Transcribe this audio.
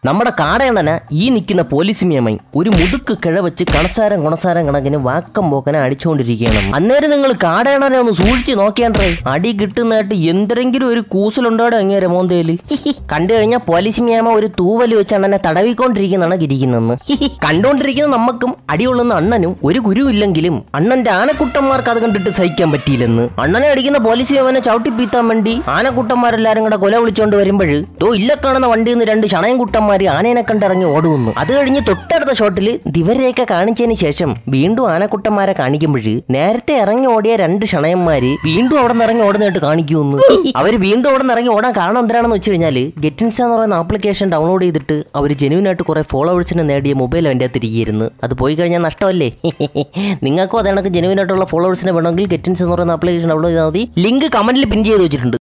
നമ്മുടെ കാടയണ്ണന ഈ നിൽക്കുന്ന പോലീസ് നിയമം ഒരു മുതുക്ക് കിഴ വെച്ച് കണസാരം കുണസാരം കണക്കിന് വാക്കം പോക്കനെ അടിച്ചുകൊണ്ടിരിക്കുകയാണ് അന്നേരം നിങ്ങൾ കാടയണ്ണനെ ഒന്ന് സൂക്ഷിച്ച് നോക്കിയാണ്ടേ അടി കിട്ടുന്നതായിട്ട് എന്തെങ്കിലും ഒരു കൂസലുണ്ടോടെ അങ്ങേരെ മോന്തയില് കണ്ടു കഴിഞ്ഞാൽ പോലീസ് നിയമം ഒരു തൂവല് വെച്ച് അണ്ണനെ തടവിക്കൊണ്ടിരിക്കുന്നതാണ് ഇരിക്കുന്നതെന്ന് കണ്ടുകൊണ്ടിരിക്കുന്ന നമുക്കും അടികൊള്ളുന്ന അണ്ണനും ഒരു ഗുരുവില്ലെങ്കിലും അണ്ണന്റെ ആനക്കുട്ടന്മാർക്ക് അത് കണ്ടിട്ട് സഹിക്കാൻ പറ്റിയില്ലെന്ന് അണ്ണനെ അടിക്കുന്ന പോലീസ് നിയമനെ ചവിട്ടിപ്പീത്താൻ വേണ്ടി ആനക്കുട്ടന്മാരെല്ലാരും കൂടെ കൊല വിളിച്ചോണ്ട് വരുമ്പോൾ ഓ ഇല്ല കാണുന്ന വണ്ടിയിൽ നിന്ന് രണ്ട് ഷണയം കുട്ടന്മാര് ആനേനെ കണ്ടിറങ്ങി ഓടുന്നു അത് കഴിഞ്ഞ് തൊട്ടടുത്ത ഷോട്ടിൽ ദിവരെയൊക്കെ കാണിച്ചതിന് ശേഷം വീണ്ടും ആനക്കുട്ടന്മാരെ കാണിക്കുമ്പോൾ നേരത്തെ ഇറങ്ങി ഓടിയ രണ്ട് ഷണയന്മാര് വീണ്ടും അവിടെ നിന്ന് ഇറങ്ങി ഓടുന്നതായിട്ട് കാണിക്കുമെന്ന് അവര് വീണ്ടും അവിടെ നിന്ന് ഇറങ്ങി ഓടാൻ കാരണം എന്തിനാണെന്ന് വെച്ച് കഴിഞ്ഞാല് ഗെറ്റിൻസ എന്ന് പറയുന്ന ആപ്ലിക്കേഷൻ ഡൗൺലോഡ് ചെയ്തിട്ട് അവർ ജെനുവിനായിട്ട് കുറെ ഫോളോവേഴ്സിനെ നേടിയ മൊബൈൽ അതിൻ്റെ അകത്ത് ഇരിക്കുകയായിരുന്നു അത് പോയി കഴിഞ്ഞാൽ നഷ്ടമല്ലേ നിങ്ങൾക്കും അതേ കണക്ക് ജെനുവിനായിട്ടുള്ള ഫോളോവേഴ്സിനെ വേണമെങ്കിൽ ഗെറ്റിൻസ് എന്ന് പറയുന്ന ആപ്ലിക്കേഷൻ ഡൗൺലോഡ് ചെയ്താൽ മതി ലിങ്ക് കമന്റിൽ പിൻ ചെയ്ത് വെച്ചിട്ടുണ്ട്